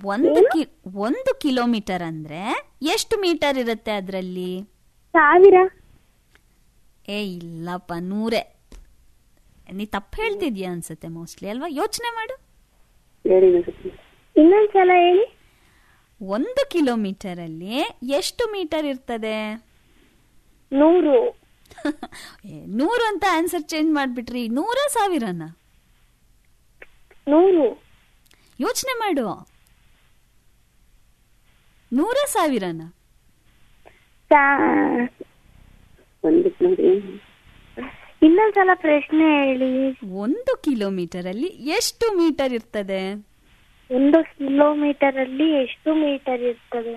ಒಂದು ಕಿ ಒಂದು ಕಿಲೋಮೀಟರ್ ಅಂದ್ರೆ ಎಷ್ಟು ಮೀಟರ್ ಇರುತ್ತೆ ಅದರಲ್ಲಿ ಸಾವಿರ ಏ ಇಲ್ಲಪ್ಪ ನೂರೇ ನೀ ತಪ್ಪು ಹೇಳ್ತಿದ್ಯಾ ಅನ್ಸುತ್ತೆ ಮೋಸ್ಟ್ಲಿ ಅಲ್ವಾ ಯೋಚನೆ ಮಾಡು ಇನ್ನೊಂದ್ಸಲ ಹೇಳಿ ಒಂದು ಕಿಲೋಮೀಟರ್ ಅಲ್ಲಿ ಎಷ್ಟು ಮೀಟರ್ ಇರ್ತದೆ ನೂರು ಏ, ನೂರು ಅಂತ ಆನ್ಸರ್ ಚೇಂಜ್ ಮಾಡ್ಬಿಟ್ರಿ ನೂರ ಸಾವಿರನ ನೂರು ಯೋಚನೆ ಮಾಡು ನೂರ ಸಾವಿರನ ಸಾ- ಒಂದು ಕಿಲೋಮೀಟರ್ ಇನ್ನೊಂದ್ಸಲ ಪ್ರಶ್ನೆ ಹೇಳಿ ಒಂದು ಕಿಲೋಮೀಟರ್ ಅಲ್ಲಿ ಎಷ್ಟು ಮೀಟರ್ ಇರ್ತದೆ ಒಂದು ಕಿಲೋಮೀಟರ್ ಅಲ್ಲಿ ಎಷ್ಟು ಮೀಟರ್ ಇರ್ತದೆ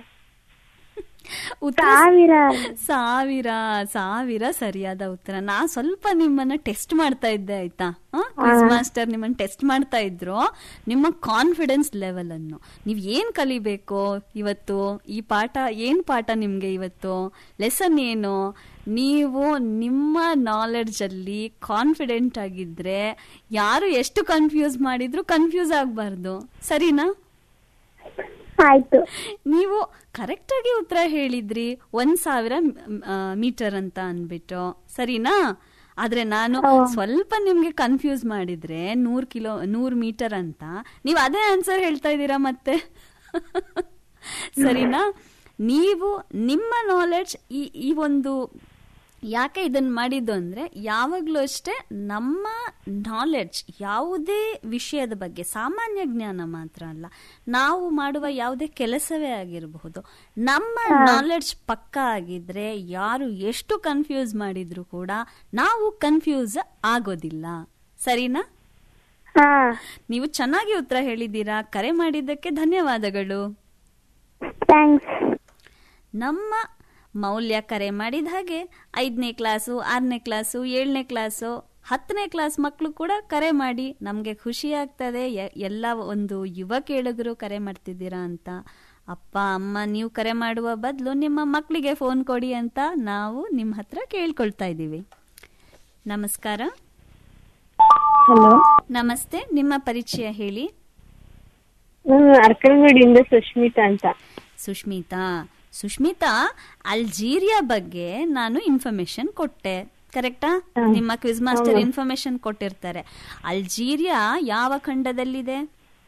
ಉತ್ತರ ಸಾವಿರ ಸಾವಿರ ಸಾವಿರ ಸರಿಯಾದ ಉತ್ತರ ನಾ ಸ್ವಲ್ಪ ನಿಮ್ಮನ್ನ ಟೆಸ್ಟ್ ಮಾಡ್ತಾ ಇದ್ದೆ ಆಯ್ತಾ ಕ್ವಿಸ್ ಮಾಸ್ಟರ್ ನಿಮ್ಮನ್ನ ಟೆಸ್ಟ್ ಮಾಡ್ತಾ ಇದ್ರು ನಿಮ್ಮ ಕಾನ್ಫಿಡೆನ್ಸ್ ಲೆವೆಲ್ ಅನ್ನು ನೀವ್ ಏನ್ ಕಲಿಬೇಕು ಇವತ್ತು ಈ ಪಾಠ ಏನ್ ಪಾಠ ನಿಮ್ಗೆ ಇವತ್ತು ಲೆಸನ್ ಏನು ನೀವು ನಿಮ್ಮ ನಾಲೆಡ್ಜ್ ಅಲ್ಲಿ ಕಾನ್ಫಿಡೆಂಟ್ ಆಗಿದ್ರೆ ಯಾರು ಎಷ್ಟು ಕನ್ಫ್ಯೂಸ್ ಮಾಡಿದ್ರು ಕನ್ಫ್ಯೂಸ್ ಆಗಬಾರ್ದು ಸರಿನಾ ಆಯ್ತು ನೀವು ಕರೆಕ್ಟ್ ಆಗಿ ಉತ್ತರ ಹೇಳಿದ್ರಿ ಒಂದ್ ಸಾವಿರ ಮೀಟರ್ ಅಂತ ಅನ್ಬಿಟ್ಟು ಸರಿನಾ ಆದ್ರೆ ನಾನು ಸ್ವಲ್ಪ ನಿಮ್ಗೆ ಕನ್ಫ್ಯೂಸ್ ಮಾಡಿದ್ರೆ ನೂರ್ ಕಿಲೋ ನೂರ್ ಮೀಟರ್ ಅಂತ ನೀವು ಅದೇ ಆನ್ಸರ್ ಹೇಳ್ತಾ ಇದ್ದೀರಾ ಮತ್ತೆ ಸರಿನಾ ನೀವು ನಿಮ್ಮ ನಾಲೆಡ್ಜ್ ಈ ಈ ಒಂದು ಯಾಕೆ ಇದನ್ನ ಮಾಡಿದ್ದು ಅಂದ್ರೆ ಯಾವಾಗಲೂ ಅಷ್ಟೇ ನಮ್ಮ ನಾಲೆಡ್ಜ್ ಯಾವುದೇ ವಿಷಯದ ಬಗ್ಗೆ ಸಾಮಾನ್ಯ ಜ್ಞಾನ ಮಾತ್ರ ಅಲ್ಲ ನಾವು ಮಾಡುವ ಯಾವುದೇ ಕೆಲಸವೇ ಆಗಿರಬಹುದು ನಮ್ಮ ನಾಲೆಡ್ಜ್ ಪಕ್ಕ ಆಗಿದ್ರೆ ಯಾರು ಎಷ್ಟು ಕನ್ಫ್ಯೂಸ್ ಮಾಡಿದ್ರು ಕೂಡ ನಾವು ಕನ್ಫ್ಯೂಸ್ ಆಗೋದಿಲ್ಲ ಸರಿನಾ ಹಾ ನೀವು ಚೆನ್ನಾಗಿ ಉತ್ತರ ಹೇಳಿದ್ದೀರಾ ಕರೆ ಮಾಡಿದ್ದಕ್ಕೆ ಧನ್ಯವಾದಗಳು ಥ್ಯಾಂಕ್ಸ್ ನಮ್ಮ ಮೌಲ್ಯ ಕರೆ ಮಾಡಿದ ಹಾಗೆ ಐದನೇ ಕ್ಲಾಸು ಆರನೇ ಕ್ಲಾಸು ಏಳನೇ ಕ್ಲಾಸು ಹತ್ತನೇ ಕ್ಲಾಸ್ ಮಕ್ಕಳು ಕೂಡ ಕರೆ ಮಾಡಿ ನಮಗೆ ಖುಷಿ ಆಗ್ತದೆ ಎ- ಎಲ್ಲ ಒಂದು ಯುವ ಕೇಳುಗರು ಕರೆ ಮಾಡ್ತಿದ್ದೀರಾ ಅಂತ ಅಪ್ಪ ಅಮ್ಮ ನೀವು ಕರೆ ಮಾಡುವ ಬದಲು ನಿಮ್ಮ ಮಕ್ಕಳಿಗೆ ಫೋನ್ ಕೊಡಿ ಅಂತ ನಾವು ನಿಮ್ಮ ಹತ್ರ ಕೇಳ್ಕೊಳ್ತಾ ಇದ್ದೀವಿ ನಮಸ್ಕಾರ ಹಲೋ ನಮಸ್ತೆ ನಿಮ್ಮ ಪರಿಚಯ ಹೇಳಿ ನಾನು ಅರ್ಕಲ್ಗೂಡಿಂದ ಸುಷ್ಮಿತಾ ಅಂತ ಸುಷ್ಮಿತಾ ಸುಷ್ಮಿತಾ ಅಲ್ಜೀರಿಯಾ ಬಗ್ಗೆ ನಾನು ಇನ್ಫಾರ್ಮೇಶನ್ ಕೊಟ್ಟೆ ಕರೆಕ್ಟಾ ನಿಮ್ಮ ಕ್ವಿಸ್ ಮಾಸ್ಟರ್ ಇನ್ಫಾರ್ಮೇಶನ್ ಕೊಟ್ಟಿರ್ತಾರೆ ಅಲ್ಜೀರಿಯಾ ಯಾವ ಖಂಡದಲ್ಲಿದೆ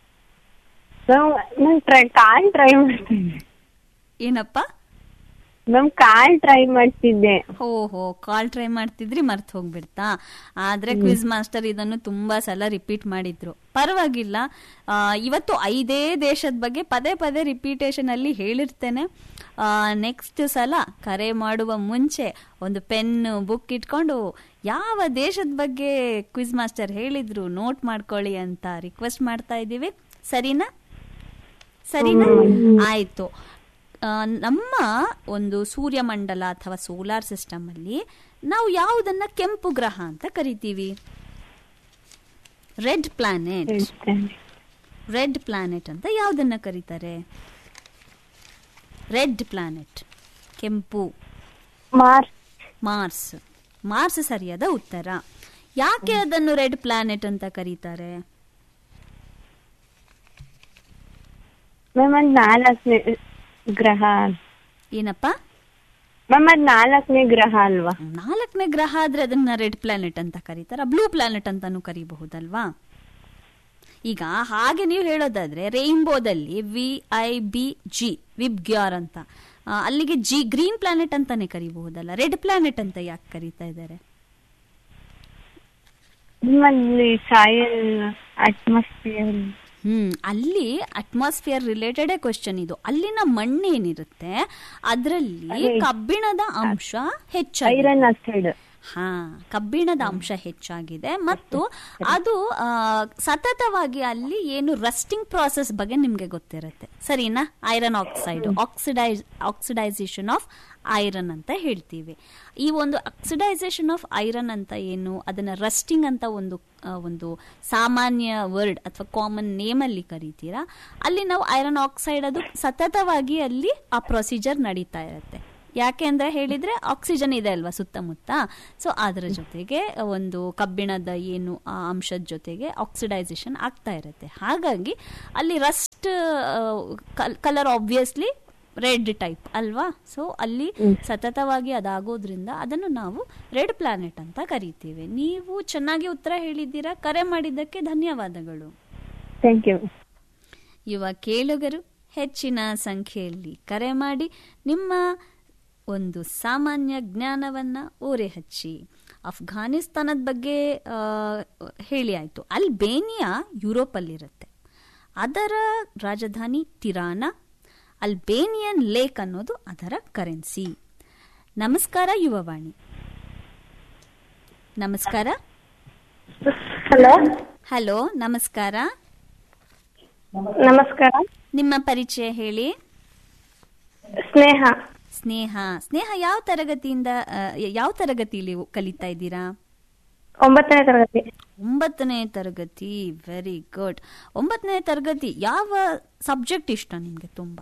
ನಾವು ನಾನು ಟ್ರೈ ಕಾಲ್ ಟ್ರೈ ಮಾಡ್ತಿದ್ದೆ ಏನಪ್ಪ ಮ್ಯಾಮ್ ಕಾಲ್ ಟ್ರೈ ಮಾಡ್ತಿದ್ದೆ ಹೋ ಹೋ ಕಾಲ್ ಟ್ರೈ ಮಾಡ್ತಿದ್ರಿ ಮರ್ತ್ ಹೋಗ್ಬಿಡ್ತಾ ಆದ್ರೆ ಕ್ವಿಸ್ ಮಾಸ್ಟರ್ ಇದನ್ನು ತುಂಬಾ ಸಲ ರಿಪೀಟ್ ಮಾಡಿದ್ರು ಪರವಾಗಿಲ್ಲ ಆ, ಇವತ್ತು ಐದೇ ದೇಶದ ಬಗ್ಗೆ ಪದೇ ಪದೇ ರಿಪೀಟೇಷನ್ ಅಲ್ಲಿ ಹೇಳಿರ್ತೇನೆ ನೆಕ್ಸ್ಟ್ ಸಲ ಕರೆ ಮಾಡುವ ಮುಂಚೆ ಒಂದು ಪೆನ್ ಬುಕ್ ಇಟ್ಕೊಂಡು ಯಾವ ದೇಶದ ಬಗ್ಗೆ ಕ್ವಿಸ್ ಮಾಸ್ಟರ್ ಹೇಳಿದ್ರು ನೋಟ್ ಮಾಡ್ಕೊಳ್ಳಿ ಅಂತ ರಿಕ್ವೆಸ್ಟ್ ಮಾಡ್ತಾ ಇದ್ದೀವಿ ಸರಿನಾ ಸರಿನಾ ಆಯ್ತು ಆ, ನಮ್ಮ ಒಂದು ಸೂರ್ಯಮಂಡಲ ಅಥವಾ ಸೋಲಾರ್ ಸಿಸ್ಟಮ್ ಅಲ್ಲಿ ನಾವು ಯಾವುದನ್ನ ಕೆಂಪು ಗ್ರಹ ಅಂತ ಕರಿತೀವಿ ರೆಡ್ ಪ್ಲಾನೆಟ್ ರೆಡ್ ಪ್ಲಾನೆಟ್ ಅಂತ ಯಾವುದನ್ನ ಕರೀತಾರೆ ರೆಡ್ ಪ್ಲಾನೆಟ್ ಕೆಂಪು ಮಾರ್ಚ್ ಮಾರ್ಸ್ ಮಾರ್ಸ್ ಸರಿಯಾದ ಉತ್ತರ ಯಾಕೆ ಅದನ್ನು ರೆಡ್ ಪ್ಲಾನೆಟ್ ಅಂತ ಕರೀತಾರೆ ಮ್ಯಾಮ್ ಅದ್ ನಾಲ್ಕನೇ ಗ್ರಹ ಏನಪ್ಪ ಮ್ಯಾಮ್ ಅದ್ ನಾಲ್ಕನೇ ಗ್ರಹ ಅಲ್ವಾ ನಾಲ್ಕನೇ ಗ್ರಹ ಆದ್ರೆ ಅದನ್ನ ರೆಡ್ ಪ್ಲಾನೆಟ್ ಅಂತ ಕರೀತಾರ ಬ್ಲೂ ಪ್ಲಾನೆಟ್ ಅಂತಾನು ಕರಿಬಹುದಲ್ವಾ ಈಗ ಹಾಗೆ ನೀವು ಹೇಳೋದಾದ್ರೆ ರೈನ್ಬೋದಲ್ಲಿ V I B G VIBGYOR ಅಂತ ಆ, ಅಲ್ಲಿಗೆ ಜಿ ಗ್ರೀನ್ ಪ್ಲಾನೆಟ್ ಅಂತಾನೆ ಕರಿಬಹುದಲ್ಲ ರೆಡ್ ಪ್ಲಾನೆಟ್ ಅಂತ ಯಾಕೆ ಕರೀತಾ ಇದ್ದಾರೆ ನಿಮ್ಮಲ್ಲಿ ಸಾಯಲ್ ಅಟ್ಮಾಸ್ಫಿಯರ್ ಹ್ಮ್ ಅಲ್ಲಿ ಅಟ್ಮಾಸ್ಫಿಯರ್ ರಿಲೇಟೆಡ್ ಕ್ವಶನ್ ಇದು ಅಲ್ಲಿನ ಮಣ್ಣೇನಿರುತ್ತೆ ಅದರಲ್ಲಿ ಕಬ್ಬಿಣದ ಅಂಶ ಹೆಚ್ಚಾಗಿದೆ ಐರನ್ ಆಕ್ಸೈಡ್ ಹಾ ಕಬ್ಬಿಣದ ಅಂಶ ಹೆಚ್ಚಾಗಿದೆ ಮತ್ತು ಅದು ಆ, ಸತತವಾಗಿ ಅಲ್ಲಿ ಏನು ರಸ್ಟಿಂಗ್ ಪ್ರಾಸೆಸ್ ಬಗ್ಗೆ ನಿಮ್ಗೆ ಗೊತ್ತಿರುತ್ತೆ ಸರಿನಾ iron oxide oxidise oxidisation of iron ಅಂತ ಹೇಳ್ತೀವಿ ಈ ಒಂದು ಆಕ್ಸಿಡೈಸೇಷನ್ ಆಫ್ ಐರನ್ ಅಂತ ಏನು ಅದನ್ನ ರಸ್ಟಿಂಗ್ ಅಂತ ಒಂದು ಆ, ಒಂದು ಸಾಮಾನ್ಯ ವರ್ಡ್ ಅಥವಾ ಕಾಮನ್ ನೇಮ್ ಅಲ್ಲಿ ಕರಿತೀರಾ ಅಲ್ಲಿ ನಾವು ಐರನ್ ಆಕ್ಸೈಡ್ ಅದು ಸತತವಾಗಿ ಅಲ್ಲಿ ಆ ಪ್ರೊಸೀಜರ್ ನಡೀತಾ ಇರುತ್ತೆ ಯಾಕೆ ಅಂದ್ರೆ ಹೇಳಿದ್ರೆ ಆಕ್ಸಿಜನ್ ಇದೆ ಅಲ್ವಾ ಸುತ್ತಮುತ್ತ ಸೊ ಅದರ ಜೊತೆಗೆ ಒಂದು ಕಬ್ಬಿಣದ ಏನು ಆ ಅಂಶದ ಜೊತೆಗೆ ಆಕ್ಸಿಡೈಸೇಷನ್ ಆಗ್ತಾ ಇರುತ್ತೆ ಹಾಗಾಗಿ ಅಲ್ಲಿ rust colour obviously red type ಅಲ್ವಾ ಸೊ ಅಲ್ಲಿ ಸತತವಾಗಿ ಅದಾಗೋದ್ರಿಂದ ಅದನ್ನು ನಾವು ರೆಡ್ ಪ್ಲಾನೆಟ್ ಅಂತ ಕರಿತೀವಿ ನೀವು ಚೆನ್ನಾಗಿ ಉತ್ತರ ಹೇಳಿದ್ದೀರಾ ಕರೆ ಮಾಡಿದ್ದಕ್ಕೆ ಧನ್ಯವಾದಗಳು ಥ್ಯಾಂಕ್ ಯು ಯುವ ಕೇಳುಗರು ಹೆಚ್ಚಿನ ಸಂಖ್ಯೆಯಲ್ಲಿ ಕರೆ ಮಾಡಿ ನಿಮ್ಮ ಒಂದು ಸಾಮಾನ್ಯ ಜ್ಞಾನವನ್ನ ಓರೆ ಹಚ್ಚಿ ಅಫ್ಘಾನಿಸ್ತಾನದ ಬಗ್ಗೆ ಆ, ಹೇಳಿ ಆಯ್ತು ಅಲ್ಬೇನಿಯಾ ಯುರೋಪಲ್ಲಿರುತ್ತೆ ಅದರ ರಾಜಧಾನಿ ಟಿರಾನ ಅಲ್ಬೇನಿಯನ್ ಲೇಕ್ ಅನ್ನೋದು ಅದರ ಕರೆನ್ಸಿ ನಮಸ್ಕಾರ ಯುವವಾಣಿ ನಮಸ್ಕಾರ ಹಲೋ ಹಲೋ ನಮಸ್ಕಾರ ನಮಸ್ಕಾರ ನಿಮ್ಮ ಪರಿಚಯ ಹೇಳಿ ಸ್ನೇಹ ಸ್ನೇಹ ಸ್ನೇಹ ಯಾವ ತರಗತಿಯಿಂದ ಆ, ಯಾವ ತರಗತಿಯಲ್ಲಿ ಕಲಿತಾ ಇದ್ದೀರಾ ಒಂಬತ್ತನೇ ತರಗತಿ ಒಂಬತ್ತನೇ ತರಗತಿ ವೆರಿ ಗುಡ್ ಒಂಬತ್ತನೇ ತರಗತಿ ಯಾವ ಸಬ್ಜೆಕ್ಟ್ ಇಷ್ಟ ನಿಮ್ಗೆ ತುಂಬಾ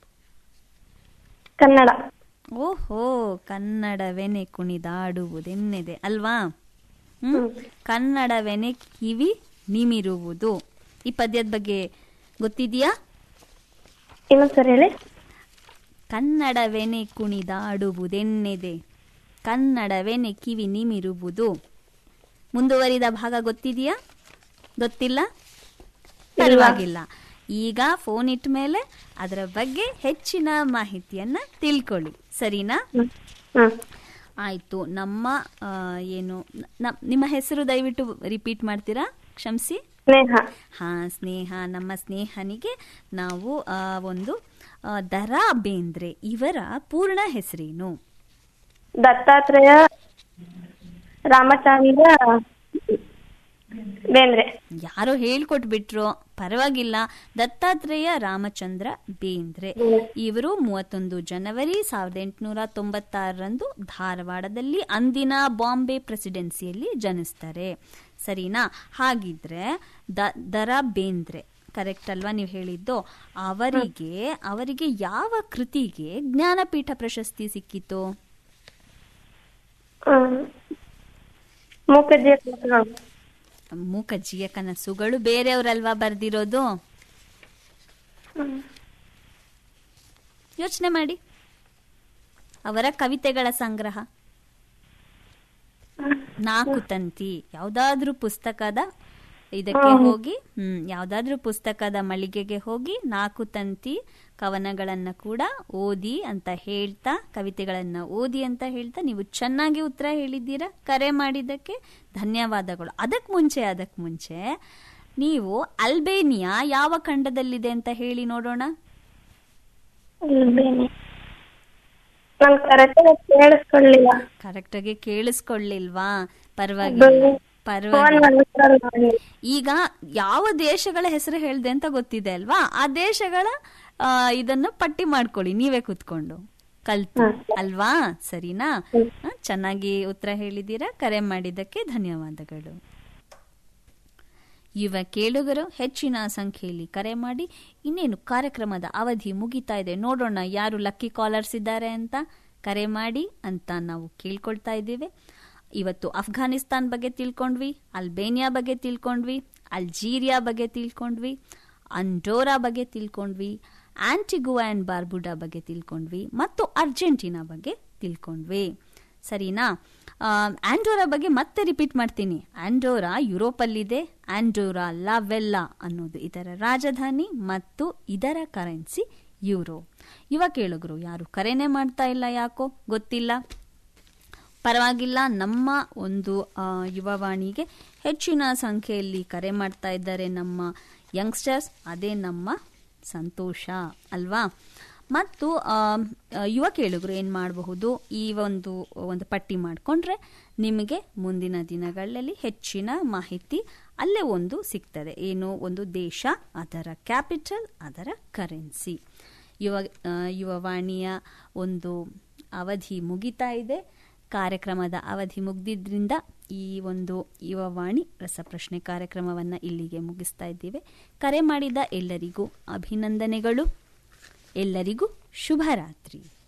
ಕನ್ನಡ ಓಹೋ ಕನ್ನಡವೆನೆ ಕುಣಿದಾಡುವುದೆನ್ನೆದೆ ಅಲ್ವಾ ಹ್ಮ್ ಕನ್ನಡವೆನೆ ಕಿವಿ ನಿಮಿರುವುದು ಈ ಪದ್ಯದ ಬಗ್ಗೆ ಗೊತ್ತಿದೆಯಾ ಇನ್ನೊಂದ್ಸರಿ ಹೇಳಿ ಕನ್ನಡವೆನೆ ಕುಣಿದಾಡುವುದೆನ್ನೆದೆ ಕನ್ನಡವೆನೆ ಕಿವಿ ನಿಮಿರುವುದು ಮುಂದುವರಿದ ಭಾಗ ಗೊತ್ತಿದೆಯಾ ಗೊತ್ತಿಲ್ಲ ಪರವಾಗಿಲ್ಲ ಈಗ ಫೋನ್ ಇಟ್ಟ ಮೇಲೆ ಅದರ ಬಗ್ಗೆ ಹೆಚ್ಚಿನ ಮಾಹಿತಿಯನ್ನ ತಿಳ್ಕೊಳ್ಳಿ ಸರಿನಾ ಹ್ಮ್ ಹ್ಮ್ ಆಯ್ತು ನಮ್ಮ ಆ, ಏನು ನ- ನಿಮ್ಮ ಹೆಸರು ದಯವಿಟ್ಟು ರಿಪೀಟ್ ಮಾಡ್ತೀರಾ ಕ್ಷಮಿಸಿ ಸ್ನೇಹ ಹಾ ಸ್ನೇಹ ನಮ್ಮ ಸ್ನೇಹನಿಗೆ ನಾವು ಆ, ಒಂದು ಆ, ದರಾ ಬೇಂದ್ರೆ ಇವರ ಪೂರ್ಣ ಹೆಸರೇನು ದತ್ತಾತ್ರೇಯ ರಾಮಚಂದ್ರ ಬೇಂದ್ರೆ ಯಾರೋ ಹೇಳ್ಕೊಟ್ಬಿಟ್ರು ಪರವಾಗಿಲ್ಲ ದತ್ತಾತ್ರೇಯ ರಾಮಚಂದ್ರ ಬೇಂದ್ರೆ ಇವರು ಮೂವತ್ತೊಂದು ಜನವರಿ ಸಾವಿರದ ಎಂಟುನೂರ ತೊಂಬತ್ತಾರರಂದು ಧಾರವಾಡದಲ್ಲಿ ಅಂದಿನ ಬಾಂಬೆ ಪ್ರೆಸಿಡೆನ್ಸಿಯಲ್ಲಿ ಜನಿಸ್ತಾರೆ ಸರಿನಾ ಹಾಗಿದ್ರೆ ದ ದರ ಬೇಂದ್ರೆ ಕರೆಕ್ಟ್ ಅಲ್ವಾ ನೀವು ಹೇಳಿದ್ದು ಅವರಿಗೆ ಅವರಿಗೆ ಯಾವ ಕೃತಿಗೆ ಜ್ಞಾನಪೀಠ ಪ್ರಶಸ್ತಿ ಸಿಕ್ಕಿತು ಹ್ಮ್ ಮೂಕಜ್ಜಿಯ ಕನಸುಗಳು. ಮೂಕಜ್ಜಿಯ ಕನಸುಗಳು ಬೇರೆಯವರಲ್ವಾ ಬರ್ದಿರೋದು ಹ್ಮ್. ಯೋಚನೆ ಮಾಡಿ ಅವರ ಕವಿತೆಗಳ ಸಂಗ್ರಹ ನಾಲ್ಕು ತಂತಿ ಯಾವ್ದಾದ್ರೂ ಪುಸ್ತಕದ ಇದಕ್ಕೆ ಹೋಗಿ ಹ್ಮ್ ಯಾವ್ದಾದ್ರೂ ಪುಸ್ತಕದ ಮಳಿಗೆಗೆ ಹೋಗಿ ನಾಲ್ಕು ತಂತಿ ಕವನಗಳನ್ನ ಕೂಡ ಓದಿ ಅಂತ ಹೇಳ್ತಾ ಕವಿತೆಗಳನ್ನ ಓದಿ ಅಂತ ಹೇಳ್ತಾ ನೀವು ಚೆನ್ನಾಗಿ ಉತ್ತರ ಹೇಳಿದ್ದೀರಾ ಕರೆ ಮಾಡಿದ್ದಕ್ಕೆ ಧನ್ಯವಾದಗಳು ಅದಕ್ ಮುಂಚೆ ಅದಕ್ ಮುಂಚೆ ನೀವು ಅಲ್ಬೇನಿಯಾ ಯಾವ ಖಂಡದಲ್ಲಿದೆ ಅಂತ ಹೇಳಿ ನೋಡೋಣ ಇಲ್ಬೇನೆ ನಾನು ಕರೆಕ್ಟಾಗಿ ಕೇಳಿಸ್ಕೊಳ್ಳಿಲ್ಲ ಕರೆಕ್ಟ್ ಆಗಿ ಕೇಳಿಸ್ಕೊಳ್ಳಿಲ್ವಾ ಪರವಾಗಿಲ್ಲ ಫೋನ್ ಪರವಾಗಿಲ್ಲ ಮಾಡಿದ್ರಲ್ಲ ನೋಡಿ. ಈಗ ಯಾವ ದೇಶಗಳ ಹೆಸರು ಹೇಳ್ದೆ ಅಂತ ಗೊತ್ತಿದೆ ಅಲ್ವಾ ಆ ದೇಶಗಳ ಆ, ಇದನ್ನು ಪಟ್ಟಿ ಮಾಡ್ಕೊಳ್ಳಿ ನೀವೇ ಕುತ್ಕೊಂಡು ಕಲ್ತು ಅಲ್ವಾ ಸರಿನಾ ಹ, ಚೆನ್ನಾಗಿ ಉತ್ತರ ಹೇಳಿದ್ದೀರಾ ಕರೆ ಮಾಡಿದ್ದಕ್ಕೆ ಧನ್ಯವಾದಗಳು ಯುವ ಕೇಳುಗರು ಹೆಚ್ಚಿನ ಸಂಖ್ಯೆಯಲ್ಲಿ ಕರೆ ಮಾಡಿ ಇನ್ನೇನು ಕಾರ್ಯಕ್ರಮದ ಅವಧಿ ಮುಗಿತಾ ಇದೆ ನೋಡೋಣ ಯಾರು ಲಕ್ಕಿ ಕಾಲರ್ಸ್ ಇದ್ದಾರೆ ಅಂತ ಕರೆ ಮಾಡಿ ಅಂತ ನಾವು ಕೇಳ್ಕೊಳ್ತಾ ಇದ್ದೇವೆ ಇವತ್ತು ಅಫ್ಘಾನಿಸ್ತಾನ್ ಬಗ್ಗೆ ತಿಳ್ಕೊಂಡ್ವಿ ಅಲ್ಬೇನಿಯಾ ಬಗ್ಗೆ ತಿಳ್ಕೊಂಡ್ವಿ ಅಲ್ಜೀರಿಯಾ ಬಗ್ಗೆ ತಿಳ್ಕೊಂಡ್ವಿ ಅಂಡೋರಾ ಬಗ್ಗೆ ತಿಳ್ಕೊಂಡ್ವಿ ಆಂಟಿಗುವಾ ಅಂಡ್ ಬಾರ್ಬುಡಾ ಬಗ್ಗೆ ತಿಳ್ಕೊಂಡ್ವಿ ಮತ್ತು ಅರ್ಜೆಂಟೀನಾ ಬಗ್ಗೆ ತಿಳ್ಕೊಂಡ್ವಿ ಸರಿನಾ ಆ, ಆಂಡೋರಾ ಬಗ್ಗೆ ಮತ್ತೆ ರಿಪೀಟ್ ಮಾಡ್ತೀನಿ ಆಂಡೋರಾ ಯುರೋಪಲ್ಲಿದೆ ಆಂಡೋರಾ ಲಾವೆಲ್ಲಾ ಅನ್ನೋದು ಇದರ ರಾಜಧಾನಿ ಮತ್ತು ಇದರ ಕರೆನ್ಸಿ ಯೂರೋ ಯುವ ಕೇಳುಗರು ಯಾರು ಕರೆನೇ ಮಾಡ್ತಾ ಇಲ್ಲ ಯಾಕೋ ಗೊತ್ತಿಲ್ಲ ಪರವಾಗಿಲ್ಲ ನಮ್ಮ ಒಂದು ಆ, ಯುವವಾಣಿಗೆ ಹೆಚ್ಚಿನ ಸಂಖ್ಯೆಯಲ್ಲಿ ಕರೆ ಮಾಡ್ತಾ ಇದ್ದಾರೆ ನಮ್ಮ ಯಂಗ್ಸ್ಟರ್ಸ್ ಅದೇ ನಮ್ಮ ಸಂತೋಷ ಅಲ್ವಾ ಮತ್ತು ಆ, ಆ, ಯುವ ಕೇಳುಗರು ಏನು ಮಾಡಬಹುದು ಈ ಒಂದು ಒಂದು ಪಟ್ಟಿ ಮಾಡಿಕೊಂಡ್ರೆ ನಿಮಗೆ ಮುಂದಿನ ದಿನಗಳಲ್ಲಿ ಹೆಚ್ಚಿನ ಮಾಹಿತಿ ಅಲ್ಲೇ ಒಂದು ಸಿಗ್ತದೆ ಏನು ಒಂದು ದೇಶ ಅದರ ಕ್ಯಾಪಿಟಲ್ ಅದರ ಕರೆನ್ಸಿ ಯುವ ಆ, ಯುವವಾಣಿಯ ಒಂದು ಅವಧಿ ಮುಗಿತಾ ಇದೆ ಕಾರ್ಯಕ್ರಮದ ಅವಧಿ ಮುಗ್ದಿದ್ರಿಂದ ಈ ಒಂದು ಯುವವಾಣಿ ರಸಪ್ರಶ್ನೆ ಕಾರ್ಯಕ್ರಮವನ್ನು ಇಲ್ಲಿಗೆ ಮುಗಿಸ್ತಾ ಇದ್ದೇವೆ ಕರೆ ಮಾಡಿದ ಎಲ್ಲರಿಗೂ ಅಭಿನಂದನೆಗಳು ಎಲ್ಲರಿಗೂ ಶುಭರಾತ್ರಿ